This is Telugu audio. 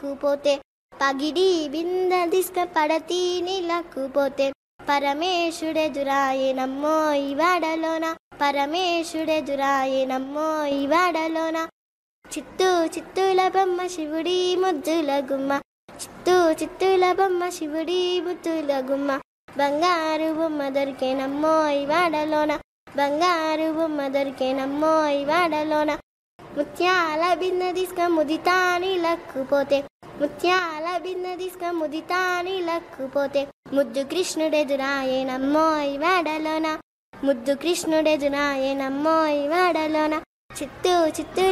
లక్కుపోతే పగిడి బింద దిస్క పడతీ నీలక్కుపోతే పరమేశుడెదురాయే నమ్మో ఈ వాడలోన పరమేశుడెదురాయే నమ్మో ఈ వాడలోన చిత్తూ చిత్తుల బొమ్మ శివుడి ముద్దుల గుమ్మ చిత్తూ చిత్తుల బొమ్మ శివుడి ముద్దుల గుమ్మ బంగారు బొమ్మ దొరికేనమ్మో ఈ వాడలోన బంగారు బొమ్మ దొరికేనమ్మో ఈ వాడలోన ముత్యాల బిన్న తీసుక ముదితాని లక్కుపోతే ముత్యాల బిన్న తీసుక ముదితాని లక్కుపోతే ముద్దు కృష్ణుడెదురాయే నమ్మో ఈ వాడలోన ముద్దు కృష్ణుడెదురాయే నమ్మో ఈ వాడలోన చిత్తూ చిత్తూ